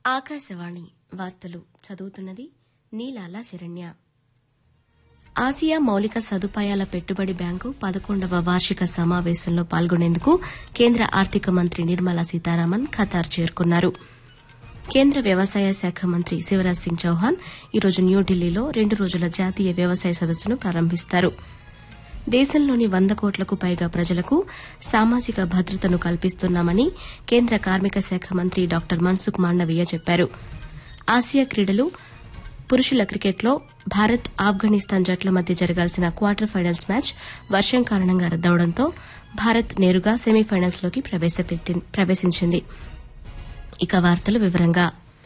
ఆకాశవాణి వార్తలు చదువుతున్నది నీలాల శరణ్య ఆసియా మౌలిక సదుపాయాల పెట్టుబడి బ్యాంకు పదకొండవ వార్షిక సమావేశంలో పాల్గొనేందుకు కేంద్ర ఆర్థిక మంత్రి నిర్మలా సీతారామన్ ఖతార్ చేరుకున్నారు కేంద్ర వ్యవసాయ శాఖ మంత్రి శివరాజ్ సింగ్ చౌహాన్ ఈరోజు న్యూఢిల్లీలో రెండు రోజుల జాతీయ వ్యవసాయ సదస్సును ప్రారంభిస్తారు దేశంలోని వంద కోట్లకు పైగా ప్రజలకు సామాజిక భద్రతను కల్పిస్తున్నామని కేంద్ర కార్మిక శాఖ మంత్రి డాక్టర్ మన్సుఖ్ మాండవీయ చెప్పారు ఆసియా క్రీడలు పురుషుల క్రికెట్లో భారత్ ఆఫ్ఘనిస్తాన్ జట్ల మధ్య జరగాల్సిన క్వార్టర్ ఫైనల్స్ మ్యాచ్ వర్షం కారణంగా రద్దవడంతో భారత్ నేరుగా సెమీఫైనల్స్లోకి ప్రవేశపెట్టి- ప్రవేశించింది ఇక వార్తలు వివరంగా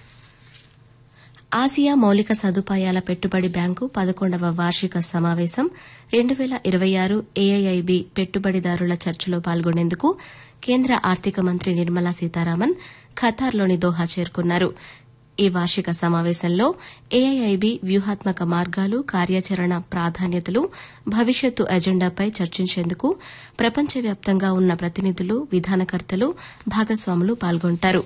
ఆసియా మౌలిక సదుపాయాల పెట్టుబడి బ్యాంకు పదకొండవ వార్షిక సమావేశం రెండు వేల ఇరవై ఆరు ఏఐఐబి పెట్టుబడిదారుల చర్చలో పాల్గొనేందుకు కేంద్ర ఆర్థిక మంత్రి నిర్మలా సీతారామన్ ఖతార్లోని దోహా చేరుకున్నారు ఈ వార్షిక సమావేశంలో ఏఐఐబి వ్యూహాత్మక మార్గాలు కార్యాచరణ ప్రాధాన్యతలు భవిష్యత్తు ఎజెండాపై చర్చించేందుకు ప్రపంచవ్యాప్తంగా ఉన్న ప్రతినిధులు విధానకర్తలు భాగస్వాములు పాల్గొంటారు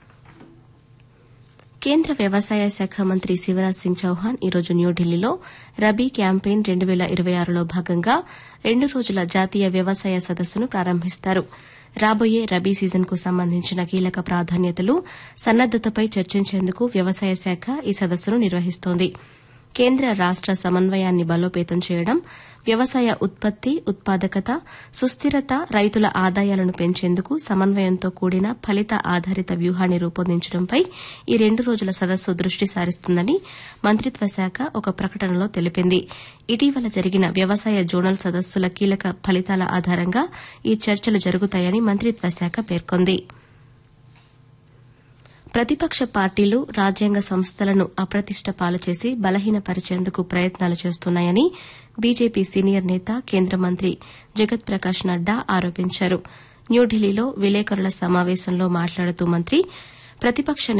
కేంద్ర వ్యవసాయ శాఖ మంత్రి శివరాజ్ సింగ్ చౌహాన్ ఈరోజు న్యూఢిల్లీలో రబీ క్యాంపెయిన్ రెండు వేల ఇరవై ఆరులో భాగంగా రెండు రోజుల జాతీయ వ్యవసాయ సదస్సును ప్రారంభిస్తారు రాబోయే రబీ సీజన్కు సంబంధించిన కీలక ప్రాధాన్యతలు సన్నద్దతపై చర్చించేందుకు వ్యవసాయ శాఖ ఈ సదస్సును నిర్వహిస్తోంది కేంద్ర రాష్ట సమన్వయాన్ని బలోపేతం చేయడం వ్యవసాయ ఉత్పత్తి ఉత్పాదకత సుస్థిరత రైతుల ఆదాయాలను పెంచేందుకు సమన్వయంతో కూడిన ఫలిత ఆధారిత వ్యూహాన్ని రూపొందించడంపై ఈ రెండు రోజుల సదస్సు దృష్టి సారిస్తుందని మంత్రిత్వ శాఖ ఒక ప్రకటనలో తెలిపింది ఇటీవల జరిగిన వ్యవసాయ జోనల్ సదస్సుల కీలక ఫలితాల ఆధారంగా ఈ చర్చలు జరుగుతాయని మంత్రిత్వ శాఖ పేర్కొంది ప్రతిపక్ష పార్టీలు రాజ్యాంగ సంస్థలను అప్రతిష్ట పాలు చేసి బలహీనపరిచేందుకు ప్రయత్నాలు చేస్తున్నాయని బీజేపీ సీనియర్ నేత కేంద్ర మంత్రి జగత్ ప్రకాష్ నడ్డా ఆరోపించారు న్యూఢిల్లీలో విలేకరుల సమావేశంలో మాట్లాడుతూ మంత్రి ప్రతిపక్ష